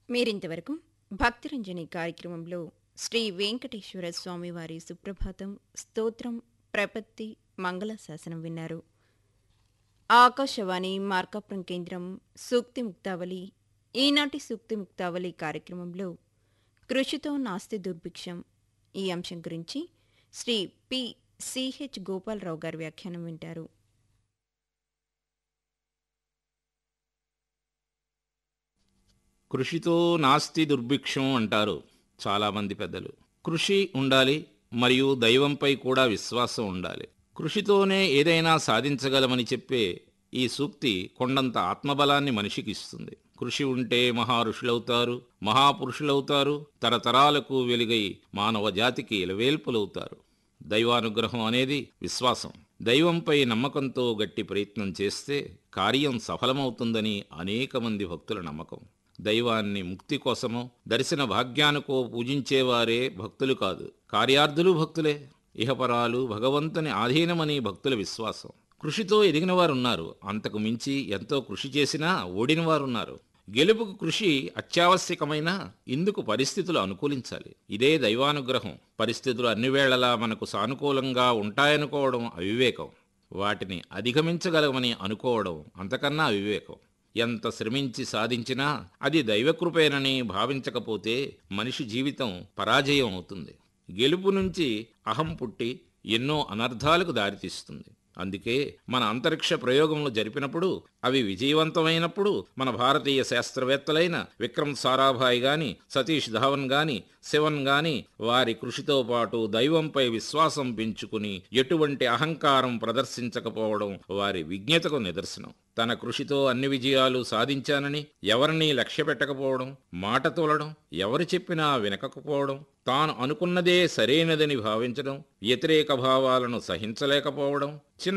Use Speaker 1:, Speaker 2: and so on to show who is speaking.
Speaker 1: మీరింతవరకు భక్తిరంజని కార్యక్రమంలో శ్రీ వెంకటేశ్వర స్వామివారి సుప్రభాతం స్తోత్రం ప్రపత్తి మంగళ శాసనం విన్నారు ఆకాశవాణి మార్కాపురం కేంద్రం సూక్తి ముక్తావళి ఈనాటి సూక్తి ముక్తావళి కార్యక్రమంలో కృషితో నాస్తి దుర్భిక్షం ఈ అంశం గురించి శ్రీ పి సిహెచ్ గోపాలరావు గారి వ్యాఖ్యానం వింటారు
Speaker 2: కృషితో నాస్తి దుర్భిక్షం అంటారు చాలామంది పెద్దలు కృషి ఉండాలి మరియు దైవంపై కూడా విశ్వాసం ఉండాలి కృషితోనే ఏదైనా సాధించగలమని చెప్పే ఈ సూక్తి కొండంత ఆత్మబలాన్ని మనిషికి ఇస్తుంది కృషి ఉంటే మహా ఋషులవుతారు మహాపురుషులవుతారు తరతరాలకు వెలుగై మానవ జాతికి ఇలవేల్పులవుతారు దైవానుగ్రహం అనేది విశ్వాసం దైవంపై నమ్మకంతో గట్టి ప్రయత్నం చేస్తే కార్యం సఫలమవుతుందని అనేక మంది భక్తుల నమ్మకం దైవాన్ని ముక్తి కోసమో దర్శన భాగ్యానికో పూజించేవారే భక్తులు కాదు కార్యార్థులు భక్తులే ఇహపరాలు భగవంతుని ఆధీనమని భక్తుల విశ్వాసం కృషితో ఎదిగినవారున్నారు అంతకు మించి ఎంతో కృషి చేసినా ఓడినవారున్నారు గెలుపుకు కృషి అత్యావశ్యకమైన ఇందుకు పరిస్థితులు అనుకూలించాలి ఇదే దైవానుగ్రహం పరిస్థితులు అన్ని వేళలా మనకు సానుకూలంగా ఉంటాయనుకోవడం అవివేకం వాటిని అధిగమించగలమని అనుకోవడం అంతకన్నా అవివేకం ఎంత శ్రమించి సాధించినా అది దైవకృపేనని భావించకపోతే మనిషి జీవితం పరాజయం అవుతుంది గెలుపు నుంచి అహం పుట్టి ఎన్నో అనర్థాలకు దారితీస్తుంది అందుకే మన అంతరిక్ష ప్రయోగంలో జరిపినప్పుడు అవి విజయవంతమైనప్పుడు మన భారతీయ శాస్త్రవేత్తలైన విక్రమ్ సారాభాయ్ గాని సతీష్ ధావన్ గాని శివన్ గాని వారి కృషితో పాటు దైవంపై విశ్వాసం పెంచుకుని ఎటువంటి అహంకారం ప్రదర్శించకపోవడం వారి విజ్ఞతకు నిదర్శనం తన కృషితో అన్ని విజయాలు సాధించానని ఎవరినీ లక్ష్యపెట్టకపోవడం మాట తోలడం ఎవరు చెప్పినా వినకపోవడం తాను అనుకున్నదే సరైనదని భావించడం వ్యతిరేక భావాలను సహించలేకపోవడం చిన్న